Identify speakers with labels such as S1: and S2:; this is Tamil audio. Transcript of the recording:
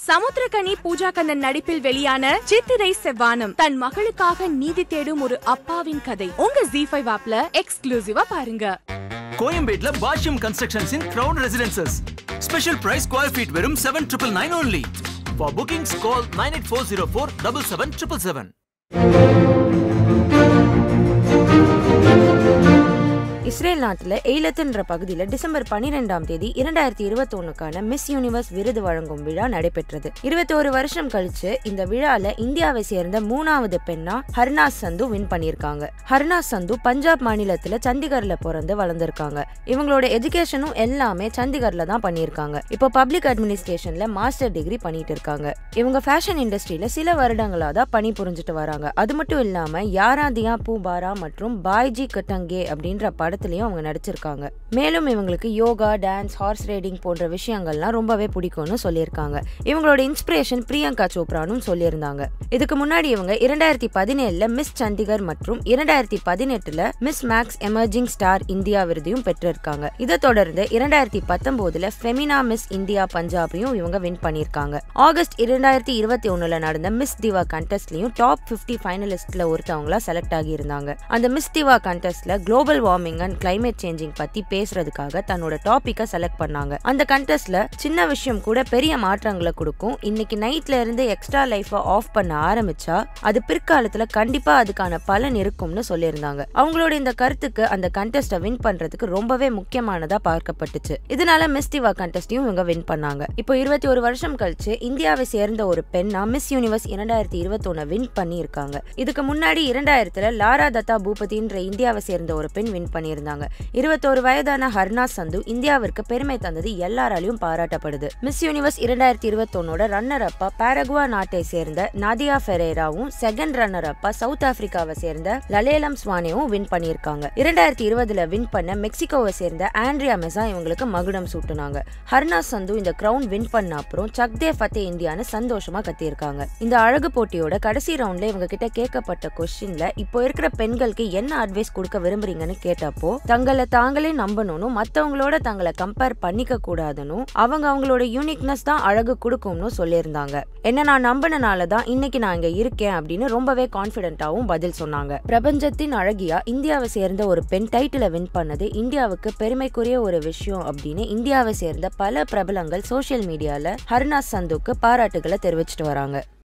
S1: சமுத்திரகனி பூஜா கண்ணன் நடிப்பில் வெளியான சித்திரை செவ்வானம் தன் மகளுக்காக நீதி தேடும் ஒரு அப்பாவின் கதை உங்க ஜி ஃபைவ் ஆப்ல எக்ஸ்க்ளூசிவா பாருங்க
S2: கோயம்பேட்ல Bashyam constructions in crown residences special price square feet வெறும் seven triple nine only for bookings call nine eight four zero four double seven triple seven
S3: Israel நாட்டில் எய்லத்துன்ற பகுதியில் டிசம்பர் பனிரெண்டாம் தேதி இரண்டாயிரத்தி இருபத்தொன்னுக்கான மிஸ் யூனிவர்ஸ் விருது வழங்கும் விழா நடைபெற்றது இருபத்தோரு வருஷம் கழிச்சு இந்த விழால இந்தியாவை சேர்ந்த மூணாவது பெண்ணா ஹர்னாஸ் சந்து வின் பண்ணியிருக்காங்க ஹர்னாஸ் சந்து பஞ்சாப் மாநிலத்துல சண்டிகர்ல பிறந்து வளர்ந்துருக்காங்க இவங்களோட எஜுகேஷனும் எல்லாமே சண்டிகர்ல தான் பண்ணியிருக்காங்க இப்போ பப்ளிக் அட்மினிஸ்ட்ரேஷன்ல மாஸ்டர் டிகிரி பண்ணிட்டு இருக்காங்க இவங்க ஃபேஷன் இண்டஸ்ட்ரியில சில வருடங்களா தான் பணி புரிஞ்சுட்டு வராங்க அது மட்டும் இல்லாம யாரா தியா பூபாரா மற்றும் பாய்ஜி கட்டங்கே அப்படின்ற படத்துலயும் அவங்க நடிச்சிருக்காங்க மேலும் இவங்களுக்கு யோகா டான்ஸ் ஹார்ஸ் ரைடிங் போன்ற விஷயங்கள்லாம் ரொம்பவே பிடிக்கும்னு சொல்லியிருக்காங்க இவங்களோட இன்ஸ்பிரேஷன் பிரியங்கா சோப்ரானும் சொல்லியிருந்தாங்க இதுக்கு முன்னாடி இவங்க இரண்டாயிரத்தி பதினேழுல மிஸ் சண்டிகர் மற்றும் இரண்டாயிரத்தி பதினெட்டுல Miss Max emerging star India விருதையும் பெற்றிருக்காங்க இதை தொடர்ந்து இரண்டாயிரத்தி பத்தொன்பதுல ஃபெமினா மிஸ் இந்தியா பஞ்சாபையும் இவங்க வின் பண்ணியிருக்காங்க ஆகஸ்ட் இரண்டாயிரத்தி இருபத்தி ஒண்ணுல நடந்த மிஸ் திவா கண்டெஸ்ட்லயும் டாப் 50 ஃபைனலிஸ்ட்ல ஒருத்தவங்களா செலக்ட் ஆகியிருந்தாங்க அந்த மிஸ் திவா கண்டெஸ்ட்ல global warming and climate changing பத்தி பேசுறதுக்காக தன்னோட டாபிக்கை செலக்ட் பண்ணாங்க அந்த கண்டெஸ்ட்ல சின்ன விஷயம் கூட பெரிய மாற்றங்களை கொடுக்கும் இன்னைக்கு நைட்ல இருந்து எக்ஸ்ட்ரா லைஃபை ஆஃப் பண்ண ஆரம்பிச்சா அது பிற்காலத்துல கண்டிப்பா அதுக்கான பலன் இருக்கும்னு சொல்லியிருந்தாங்க அவங்களோட இந்த கருத்துக்கு அந்த கண்டெஸ்ட்டை வின் பண்றதுக்கு ரொம்பவே முக்கியமானதா பார்க்கப்பட்டுச்சு இதனால மிஸ் திவா கண்டெஸ்டையும் இவங்க வின் பண்ணாங்க இப்போ இருபத்தி ஒரு வருஷம் கழிச்சு இந்தியாவை சேர்ந்த ஒரு பெண்ணா மிஸ் யூனிவர்ஸ் இரண்டாயிரத்தி இருபத்தொன்னு வின் பண்ணி இருக்காங்க இதுக்கு முன்னாடி இரண்டாயிரத்துல லாரா தத்தா பூபதின்ற இந்தியாவை சேர்ந்த ஒரு பெண் வின் பண்ணியிருந்தாங்க இருபத்தோரு வயதான ஹர்னாஸ் சந்து இந்தியாவிற்கு பெருமை தந்தது எல்லாராலையும் பாராட்டப்படுது மிஸ் யூனிவர்ஸ் இரண்டாயிரத்தி இருபத்தொன்னோட ரன்னர் அப்பா பாரகுவா நாட்டை சேர்ந்த நாதியா ஃபெரேராவும் செகண்ட் ரன்னர் அப்பா சவுத் ஆப்பிரிக்காவை சேர்ந்த லலேலம் ஸ்வானேவும் வின் பண்ணியிருக்காங்க இரண்டாயிரத்தி இருபதுல வின் பண்ண மெக்சிகோவை சேர்ந்த ஆண்ட்ரியா மெசா இவங்களுக்கு மகுடம் சூட்டுனாங்க ஹர்னாஸ் சந்து இந்த கிரவுண்ட் வின் பண்ண அப்புறம் சக்தே ஃபத்தே இந்தியான்னு சந்தோஷமா கத்தியிருக்காங்க இந்த அழகு போட்டியோட கடைசி ரவுண்ட்ல இவங்க கிட்ட கேட்கப்பட்ட கொஸ்டின்ல இப்போ இருக்கிற பெண்களுக்கு என்ன அட்வைஸ் கொடுக்க விரும்புறீங்கன்னு கேட்டப்போ தங்களை தாங்களே நம்பணும்னு மத்தவங்களோட தங்களை கம்பேர் பண்ணிக்க கூடாதுன்னு அவங்க அவங்களோட யூனிக்னஸ் தான் அழகு கொடுக்கும்னு சொல்லியிருந்தாங்க என்ன நான் நம்பினால தான் இன்னைக்கு நான் இங்க இருக்கேன் அப்படின்னு ரொம்பவே கான்பிடென்ட்டாவும் பதில் சொன்னாங்க பிரபஞ்சத்தின் அழகியா இந்தியாவை சேர்ந்த ஒரு பெண் டைட்டில வின் பண்ணது இந்தியாவுக்கு பெருமைக்குரிய ஒரு விஷயம் அப்படின்னு இந்தியாவை சேர்ந்த பல பிரபலங்கள் சோஷியல் மீடியால ஹர்னாஸ் சந்துக்கு பாராட்டுகளை தெரிவிச்சிட்டு வராங்க